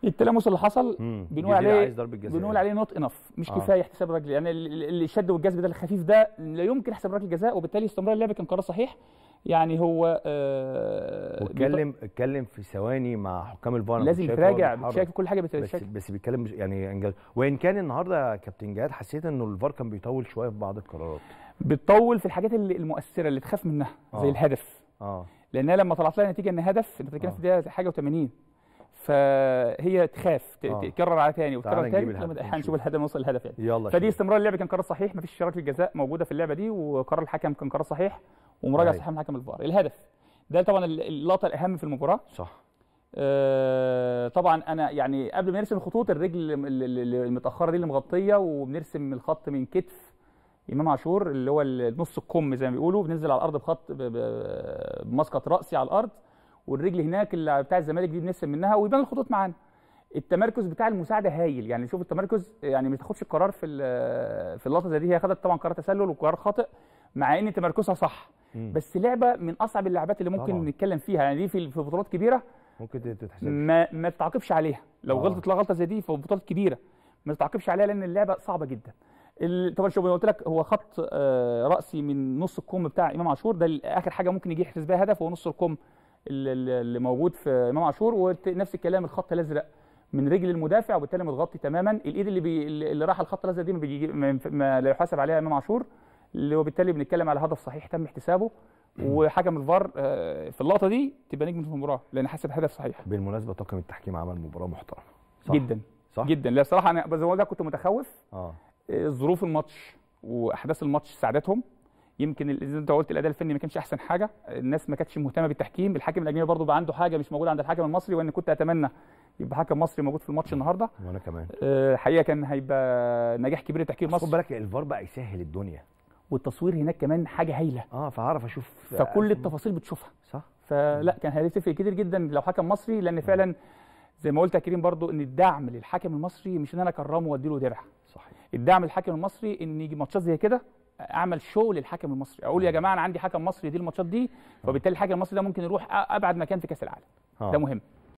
التلامس اللي حصل مم. بنقول جزيرة عليه عايز ضربة جزاء بنقول عليه نوت انف مش آه. كفايه احتساب الركله يعني ال- ال- الشد والجذب ده الخفيف ده لا يمكن حساب ركله جزاء وبالتالي استمرار اللعب كان قرار صحيح يعني هو آه واتكلم اتكلم في ثواني مع حكام الفار أنا لازم كنت شايف هو تراجع بيتحرك. بتشايف كل حاجه بس بتشايف بس بيتكلم مش- يعني انجاز وان كان النهارده يا كابتن جهاد حسيت انه الفار كان بيطول شويه في بعض القرارات بتطول في الحاجات اللي المؤثره اللي تخاف منها زي آه. الهدف اه لانها لما طلعت لها نتيجه ان هدف انت بتتكلم آه. في دقيقه حاجه و80 فهي تخاف ت- آه. تكرر على تاني تعال وتكرر نجيب تاني الهدف لما ونشوف. هنشوف الهدف نوصل للهدف يعني يلا فدي شوف. استمرار اللعب كان قرار صحيح مفيش ركله جزاء موجوده في اللعبه دي وقرار الحكم كان قرار صحيح ومراجعه أيوة. صحيحه من حكم الفار الهدف ده طبعا اللقطه الاهم في المباراه صح آه، طبعا انا يعني قبل ما نرسم الخطوط الرجل ال- ال- ال- المتاخره دي اللي مغطيه وبنرسم الخط من كتف امام عاشور اللي هو ال- نص الكم زي ما بيقولوا بننزل على الارض بخط ب- ب- بمسقط راسي على الارض والرجل هناك اللي بتاع الزمالك دي بنرسم منها ويبان الخطوط معانا التمركز بتاع المساعده هايل يعني شوف التمركز يعني ما تاخدش القرار في ال- في اللقطه زي دي هي خدت طبعا قرار تسلل وقرار خاطئ مع ان تمركزها صح مم. بس لعبه من اصعب اللعبات اللي ممكن طبعاً. نتكلم فيها يعني دي في في بطولات كبيره ممكن تتحسب ما ما تتعاقبش عليها لو آه. غلطت لا غلطه زي دي في بطولات كبيره ما تتعاقبش عليها لان اللعبه صعبه جدا ال- طبعا شوف أنا قلت لك هو خط آه، راسي من نص الكم بتاع امام عاشور ده ال- اخر حاجه ممكن يجي يحرز بيها هدف هو نص الكم ال- ال- اللي موجود في امام عاشور ونفس الكلام الخط الازرق من رجل المدافع وبالتالي متغطي تماما الايد اللي بي اللي راح الخط الازرق دي ما, بيجي ما, ينف- ما لا يحاسب عليها امام عاشور اللي وبالتالي بنتكلم على هدف صحيح تم احتسابه وحكم الفار آه، في اللقطه دي تبقى نجم في المباراه لان حسب هدف صحيح بالمناسبه طاقم التحكيم عمل مباراه محترمه صح جدا صح جدا لا بصراحه انا زي ما قلت لك كنت متخوف اه آه، ظروف الماتش واحداث الماتش ساعدتهم يمكن ال- زي ما انت قلت الاداء الفني ما كانش احسن حاجه الناس ما كانتش مهتمه بالتحكيم الحكم الاجنبي برضه بقى عنده حاجه مش موجوده عند الحكم المصري وان كنت اتمنى يبقى حكم مصري موجود في الماتش النهارده وانا كمان آه، حقيقه كان هيبقى نجاح كبير لتحكيم بس خد مصر بالك الفار بقى يسهل الدنيا والتصوير هناك كمان حاجه هايله اه فهعرف اشوف فكل التفاصيل بتشوفها صح فلا كان هيفرق كتير جدا لو حكم مصري لان فعلا زي ما قلت يا كريم برضو ان الدعم للحكم المصري مش ان انا اكرمه واديله درع صحيح الدعم للحكم المصري ان يجي ماتشات زي كده اعمل شو للحكم المصري اقول يا جماعه انا عندي حكم مصري دي الماتشات دي وبالتالي الحكم المصري ده ممكن يروح أ- ابعد مكان في كاس العالم آه. ده مهم